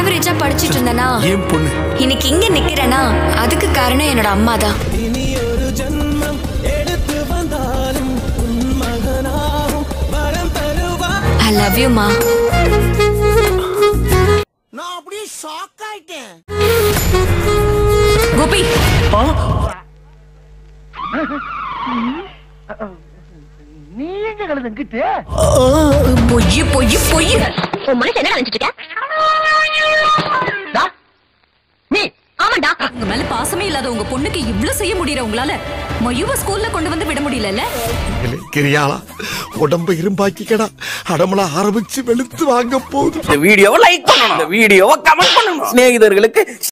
ஆவரேஜா படிச்சிட்டு இருந்தேனா ஏன் பொண்ணு இன்னைக்கு இங்க நிக்கிறேனா அதுக்கு காரணம் என்னோட அம்மா தான் ஐ லவ் யூ மா நான் அப்படியே ஷாக் ஆயிட்டேன் கோபி நீ எங்க கலந்துங்கிட்டு பொய் பொய் பொய் உன் மனசு என்ன நினைச்சிட்டு இருக்க நீ ஆமாண்டா உங்க மேல பாசமே இல்லாத உங்க பொண்ணுக்கு இவ்ளோ செய்ய முடியற உங்களால மயுவ ஸ்கூல்ல கொண்டு வந்து விட முடியலல்ல கிரியாளா உடம்ப இரும்பாக்கிக்கடா அடமலா ஆரம்பிச்சு வெளுத்து வாங்க போகுது இந்த வீடியோவை லைக் பண்ணணும் இந்த வீடியோவை கமெண்ட் பண்ணணும் சிநேகிதர்களுக்கு